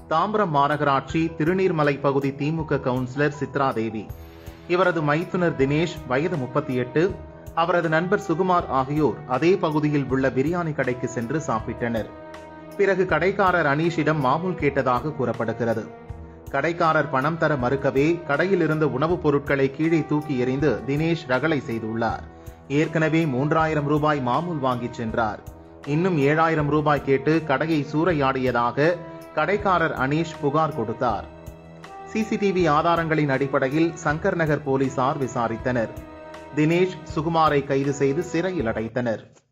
தாம்பரம் மாநகராட்சி திருநீர்மலை பகுதி திமுக கவுன்சிலர் சித்ரா தேவி இவரது மைத்துனர் தினேஷ் வயது முப்பத்தி எட்டு அவரது நண்பர் சுகுமார் ஆகியோர் அதே பகுதியில் உள்ள பிரியாணி கடைக்கு சென்று சாப்பிட்டனர் பிறகு கடைக்காரர் அனீஷிடம் மாமூல் கேட்டதாக கூறப்படுகிறது கடைக்காரர் பணம் தர மறுக்கவே கடையில் இருந்த உணவுப் பொருட்களை கீழே தூக்கி எறிந்து தினேஷ் ரகளை செய்துள்ளார் ஏற்கனவே மூன்றாயிரம் ரூபாய் மாமூல் வாங்கிச் சென்றார் இன்னும் ஏழாயிரம் ரூபாய் கேட்டு கடையை சூறையாடியதாக கடைக்காரர் அனீஷ் புகார் கொடுத்தார் சிசிடிவி ஆதாரங்களின் அடிப்படையில் சங்கர் நகர் போலீசார் விசாரித்தனர் தினேஷ் சுகுமாரை கைது செய்து சிறையில் அடைத்தனர்